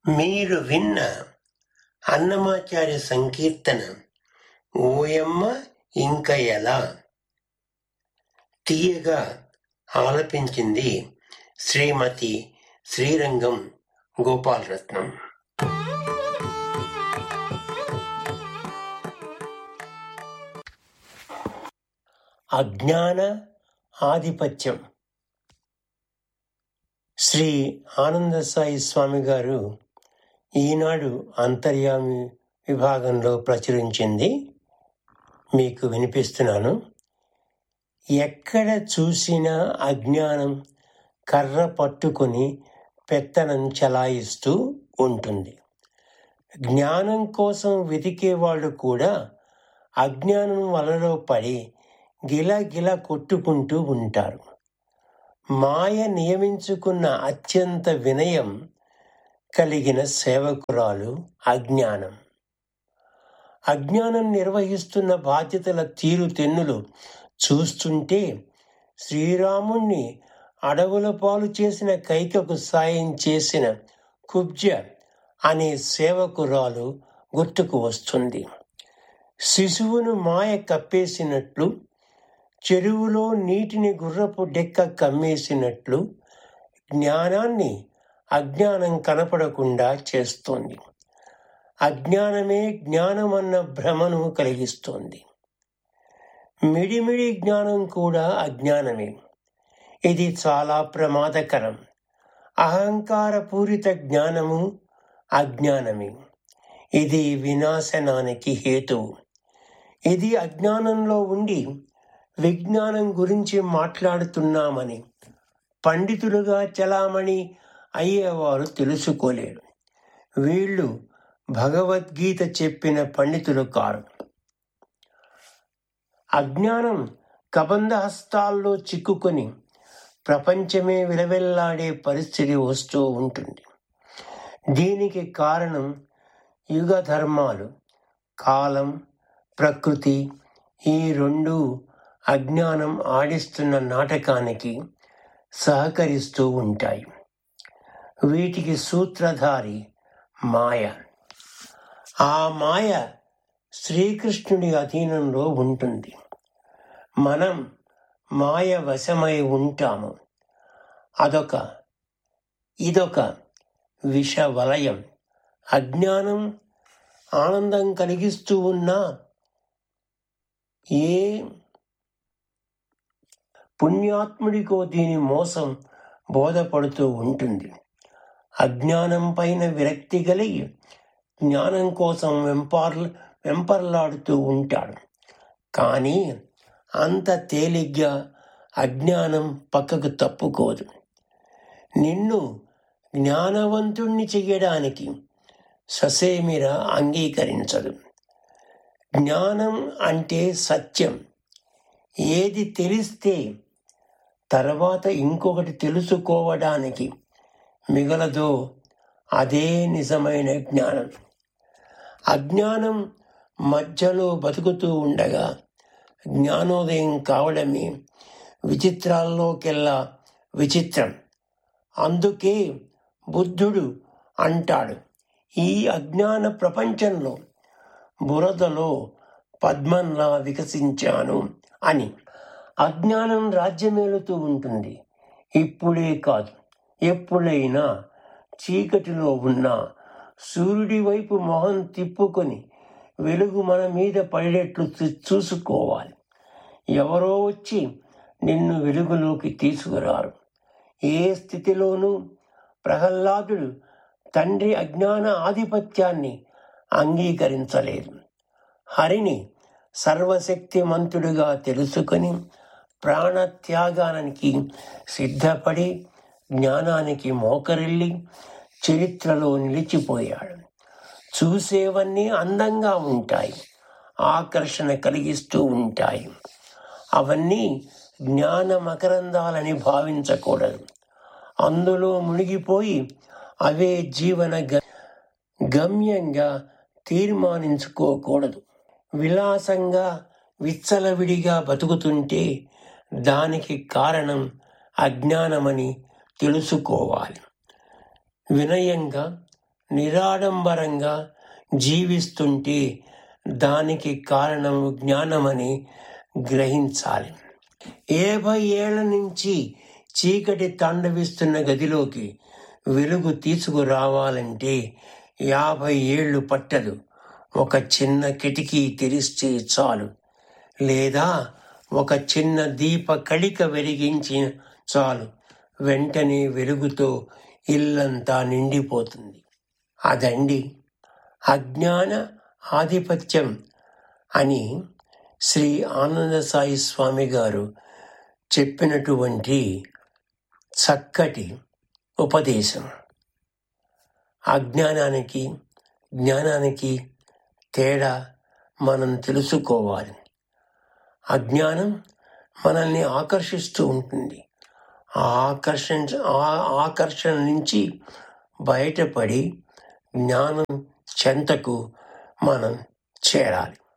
మీరు విన్న అన్నమాచార్య సంకీర్తన ఓయమ్మ ఇంక ఎలా తీయగా ఆలపించింది శ్రీమతి శ్రీరంగం గోపాలరత్నం అజ్ఞాన ఆధిపత్యం శ్రీ ఆనంద సాయి స్వామి గారు ఈనాడు అంతర్యామి విభాగంలో ప్రచురించింది మీకు వినిపిస్తున్నాను ఎక్కడ చూసినా అజ్ఞానం కర్ర పట్టుకొని పెత్తనం చలాయిస్తూ ఉంటుంది జ్ఞానం కోసం వెతికే వాళ్ళు కూడా అజ్ఞానం వలలో పడి గిలగిల కొట్టుకుంటూ ఉంటారు మాయ నియమించుకున్న అత్యంత వినయం కలిగిన సేవకురాలు అజ్ఞానం అజ్ఞానం నిర్వహిస్తున్న బాధ్యతల తీరు తెన్నులు చూస్తుంటే శ్రీరాముణ్ణి అడవుల పాలు చేసిన కైకకు సాయం చేసిన కుబ్జ అనే సేవకురాలు గుర్తుకు వస్తుంది శిశువును మాయ కప్పేసినట్లు చెరువులో నీటిని గుర్రపు డెక్క కమ్మేసినట్లు జ్ఞానాన్ని అజ్ఞానం కనపడకుండా చేస్తోంది అజ్ఞానమే జ్ఞానమన్న భ్రమను కలిగిస్తోంది మిడిమిడి జ్ఞానం కూడా అజ్ఞానమే ఇది చాలా ప్రమాదకరం అహంకారపూరిత జ్ఞానము అజ్ఞానమే ఇది వినాశనానికి హేతువు ఇది అజ్ఞానంలో ఉండి విజ్ఞానం గురించి మాట్లాడుతున్నామని పండితులుగా చలామణి అయ్యేవారు తెలుసుకోలేరు వీళ్ళు భగవద్గీత చెప్పిన పండితులు కారు అజ్ఞానం కబంధ హస్తాల్లో చిక్కుకొని ప్రపంచమే విలవెల్లాడే పరిస్థితి వస్తూ ఉంటుంది దీనికి కారణం యుగ ధర్మాలు కాలం ప్రకృతి ఈ రెండు అజ్ఞానం ఆడిస్తున్న నాటకానికి సహకరిస్తూ ఉంటాయి వీటికి సూత్రధారి మాయ ఆ మాయ శ్రీకృష్ణుడి అధీనంలో ఉంటుంది మనం మాయ వశమై ఉంటాము అదొక ఇదొక విష వలయం అజ్ఞానం ఆనందం కలిగిస్తూ ఉన్నా ఏ పుణ్యాత్ముడికో దీని మోసం బోధపడుతూ ఉంటుంది అజ్ఞానం పైన విరక్తి కలిగి జ్ఞానం కోసం వెంపార్ల వెంపర్లాడుతూ ఉంటాడు కానీ అంత తేలిగ్గా అజ్ఞానం పక్కకు తప్పుకోదు నిన్ను జ్ఞానవంతుణ్ణి చెయ్యడానికి ససేమిర అంగీకరించదు జ్ఞానం అంటే సత్యం ఏది తెలిస్తే తర్వాత ఇంకొకటి తెలుసుకోవడానికి మిగలదో అదే నిజమైన జ్ఞానం అజ్ఞానం మధ్యలో బతుకుతూ ఉండగా జ్ఞానోదయం కావడమే విచిత్రాల్లోకెల్లా విచిత్రం అందుకే బుద్ధుడు అంటాడు ఈ అజ్ఞాన ప్రపంచంలో బురదలో పద్మంలా వికసించాను అని అజ్ఞానం రాజ్యమేలుతూ ఉంటుంది ఇప్పుడే కాదు ఎప్పుడైనా చీకటిలో ఉన్న సూర్యుడి వైపు మొహం తిప్పుకొని వెలుగు మన మీద పడేట్లు చూ- చూసుకోవాలి ఎవరో వచ్చి నిన్ను వెలుగులోకి తీసుకురారు ఏ స్థితిలోనూ ప్రహ్లాదుడు తండ్రి అజ్ఞాన ఆధిపత్యాన్ని అంగీకరించలేదు హరిని సర్వశక్తిమంతుడుగా తెలుసుకొని ప్రాణత్యాగానికి సిద్ధపడి జ్ఞానానికి మోకరిల్లి చరిత్రలో నిలిచిపోయాడు చూసేవన్నీ అందంగా ఉంటాయి ఆకర్షణ కలిగిస్తూ ఉంటాయి అవన్నీ జ్ఞాన మకరందాలని భావించకూడదు అందులో మునిగిపోయి అవే జీవన గ- గమ్యంగా తీర్మానించుకోకూడదు విలాసంగా విచ్చలవిడిగా బతుకుతుంటే దానికి కారణం అజ్ఞానమని తెలుసుకోవాలి వినయంగా నిరాడంబరంగా జీవిస్తుంటే దానికి కారణం జ్ఞానమని గ్రహించాలి యాభై ఏళ్ల నుంచి చీకటి తాండవిస్తున్న గదిలోకి వెలుగు తీసుకురావాలంటే యాభై ఏళ్ళు పట్టదు ఒక చిన్న కిటికీ తెరిస్తే చాలు లేదా ఒక చిన్న దీప కళిక వెలిగించి చాలు వెంటనే వెలుగుతో ఇల్లంతా నిండిపోతుంది అదండి అజ్ఞాన ఆధిపత్యం అని శ్రీ ఆనంద సాయి స్వామి గారు చెప్పినటువంటి చక్కటి ఉపదేశం అజ్ఞానానికి జ్ఞానానికి తేడా మనం తెలుసుకోవాలి అజ్ఞానం మనల్ని ఆకర్షిస్తూ ఉంటుంది ఆ ఆకర్షణ ఆ ఆకర్షణ నుంచి బయటపడి జ్ఞానం చెంతకు మనం చేరాలి